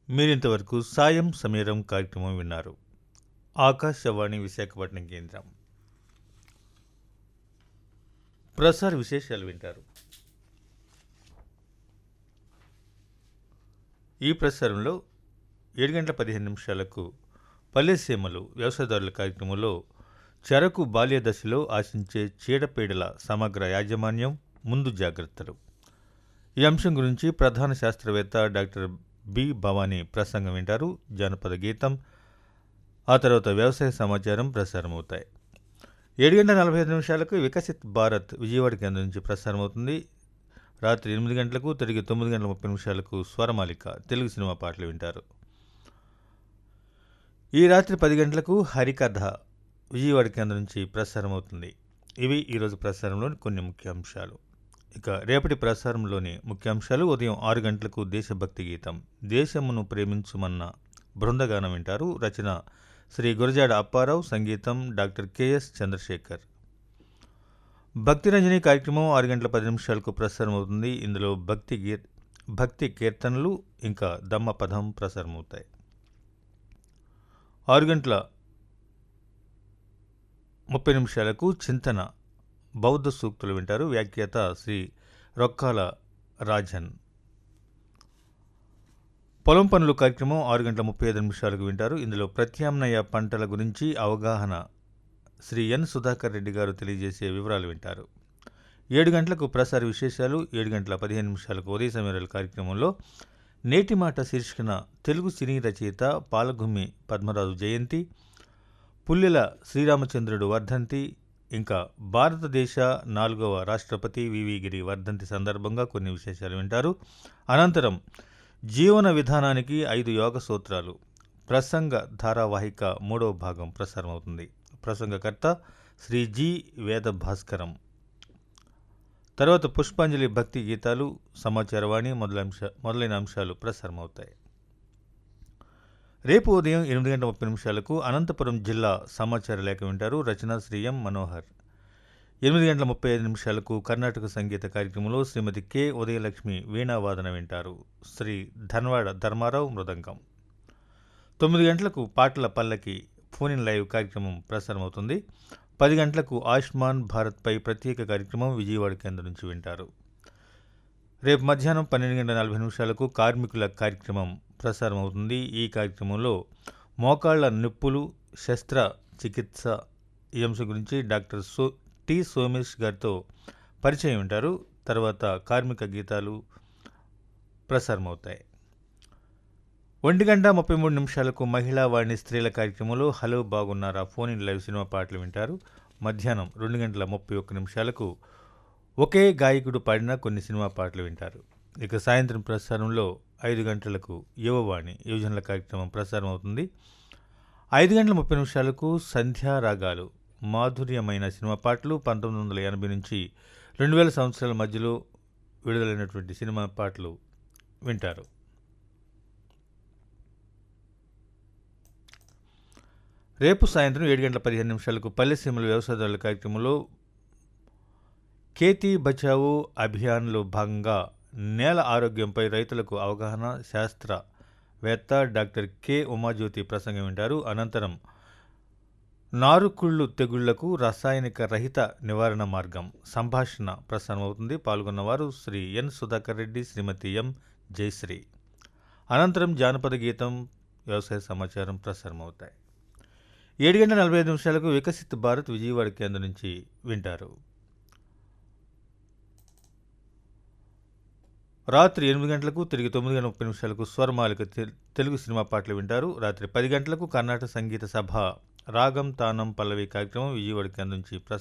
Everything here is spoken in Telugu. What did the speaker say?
మీరింతవరకు సాయం సమీరం కార్యక్రమం విన్నారు ఆకాశవాణి విశాఖపట్నం కేంద్రం ప్రసార విశేషాలు వింటారు ఈ ప్రసారంలో ఏడు గంటల పదిహేను నిమిషాలకు పల్లెసీమలు వ్యవసాయదారుల కార్యక్రమంలో చెరకు బాల్య దశలో ఆశించే చీడపీడల సమగ్ర యాజమాన్యం ముందు జాగ్రత్తలు ఈ అంశం గురించి ప్రధాన శాస్త్రవేత్త డాక్టర్ బి భవానీ ప్రసంగం వింటారు జానపద గీతం ఆ తర్వాత వ్యవసాయ సమాచారం ప్రసారమవుతాయి ఏడు గంటల నలభై ఐదు నిమిషాలకు వికసిత్ భారత్ విజయవాడ కేంద్రం నుంచి ప్రసారమవుతుంది రాత్రి ఎనిమిది గంటలకు తిరిగి తొమ్మిది గంటల ముప్పై నిమిషాలకు స్వరమాలిక తెలుగు సినిమా పాటలు వింటారు ఈ రాత్రి పది గంటలకు హరికథ విజయవాడ కేంద్రం నుంచి ప్రసారమవుతుంది ఇవి ఈరోజు ప్రసారంలోని కొన్ని ముఖ్యాంశాలు ఇక రేపటి ప్రసారంలోని ముఖ్యాంశాలు ఉదయం ఆరు గంటలకు దేశభక్తి గీతం దేశమును ప్రేమించుమన్న బృందగానం వింటారు రచన శ్రీ గురజాడ అప్పారావు సంగీతం డాక్టర్ కెఎస్ చంద్రశేఖర్ భక్తి రంజని కార్యక్రమం ఆరు గంటల పది నిమిషాలకు ప్రసారం అవుతుంది ఇందులో భక్తి గీ భక్తి కీర్తనలు ఇంకా దమ్మ పదం ప్రసారమవుతాయి ఆరు గంటల ముప్పై నిమిషాలకు చింతన బౌద్ధ సూక్తులు వింటారు వ్యాఖ్యాత శ్రీ రొక్కాల రాజన్ పొలం పనులు కార్యక్రమం ఆరు గంటల ముప్పై ఐదు నిమిషాలకు వింటారు ఇందులో ప్రత్యామ్నాయ పంటల గురించి అవగాహన శ్రీ ఎన్ సుధాకర్ రెడ్డి గారు తెలియజేసే వివరాలు వింటారు ఏడు గంటలకు ప్రసార విశేషాలు ఏడు గంటల పదిహేను నిమిషాలకు ఉదయ సమీరాల కార్యక్రమంలో నేటి మాట శీర్షికన తెలుగు సినీ రచయిత పాలగుమ్మి పద్మరాజు జయంతి పుల్లెల శ్రీరామచంద్రుడు వర్ధంతి ఇంకా భారతదేశ నాలుగవ రాష్ట్రపతి వివి గిరి వర్ధంతి సందర్భంగా కొన్ని విశేషాలు వింటారు అనంతరం జీవన విధానానికి ఐదు యోగ సూత్రాలు ప్రసంగ ధారావాహిక మూడవ భాగం ప్రసారమవుతుంది ప్రసంగకర్త శ్రీ జి వేద భాస్కరం తర్వాత పుష్పాంజలి భక్తి గీతాలు సమాచారవాణి మొదలంశ మొదలైన అంశాలు ప్రసారమవుతాయి రేపు ఉదయం ఎనిమిది గంటల ముప్పై నిమిషాలకు అనంతపురం జిల్లా సమాచార లేఖ వింటారు రచన శ్రీ ఎం మనోహర్ ఎనిమిది గంటల ముప్పై ఐదు నిమిషాలకు కర్ణాటక సంగీత కార్యక్రమంలో శ్రీమతి కె ఉదయలక్ష్మి వీణావాదన వింటారు శ్రీ ధన్వాడ ధర్మారావు మృదంగం తొమ్మిది గంటలకు పాటల పల్లకి ఫోన్ ఇన్ లైవ్ కార్యక్రమం ప్రసారమవుతుంది పది గంటలకు ఆయుష్మాన్ భారత్పై ప్రత్యేక కార్యక్రమం విజయవాడ కేంద్రం నుంచి వింటారు రేపు మధ్యాహ్నం పన్నెండు గంటల నలభై నిమిషాలకు కార్మికుల కార్యక్రమం ప్రసారం అవుతుంది ఈ కార్యక్రమంలో మోకాళ్ల నొప్పులు శస్త్ర చికిత్స ఈ అంశం గురించి డాక్టర్ సో టి సోమేష్ గారితో పరిచయం ఉంటారు తర్వాత కార్మిక గీతాలు ప్రసారమవుతాయి ఒంటి గంట ముప్పై మూడు నిమిషాలకు మహిళా వాణి స్త్రీల కార్యక్రమంలో హలో బాగున్నారా ఫోన్ ఇన్ లైవ్ సినిమా పాటలు వింటారు మధ్యాహ్నం రెండు గంటల ముప్పై ఒక్క నిమిషాలకు ఒకే గాయకుడు పాడిన కొన్ని సినిమా పాటలు వింటారు ఇక సాయంత్రం ప్రసారంలో ఐదు గంటలకు యువవాణి యువజనుల కార్యక్రమం ప్రసారం అవుతుంది ఐదు గంటల ముప్పై నిమిషాలకు సంధ్యా రాగాలు మాధుర్యమైన సినిమా పాటలు పంతొమ్మిది వందల ఎనభై నుంచి రెండు వేల సంవత్సరాల మధ్యలో విడుదలైనటువంటి సినిమా పాటలు వింటారు రేపు సాయంత్రం ఏడు గంటల పదిహేను నిమిషాలకు పల్లెసీమల వ్యవసాయదారుల కార్యక్రమంలో ఖేతీ బచావో అభియాన్లో భాగంగా నేల ఆరోగ్యంపై రైతులకు అవగాహన శాస్త్రవేత్త డాక్టర్ కె ఉమాజ్యోతి ప్రసంగం వింటారు అనంతరం నారుకుళ్ళు తెగుళ్లకు రసాయనిక రహిత నివారణ మార్గం సంభాషణ ప్రసారమవుతుంది పాల్గొన్నవారు శ్రీ ఎన్ సుధాకర్ రెడ్డి శ్రీమతి ఎం జయశ్రీ అనంతరం జానపద గీతం వ్యవసాయ సమాచారం ప్రసారమవుతాయి ఏడు గంటల నలభై ఐదు నిమిషాలకు వికసిత్ భారత్ విజయవాడ కేంద్రం నుంచి వింటారు రాత్రి ఎనిమిది గంటలకు తిరిగి తొమ్మిది గంటల ముప్పై నిమిషాలకు స్వరమాలిక తె- తెలుగు సినిమా పాటలు వింటారు రాత్రి పది గంటలకు కర్ణాటక సంగీత సభ రాగం తానం పల్లవి కార్యక్రమం విజయవాడ కేంద్రం నుంచి ప్రసారం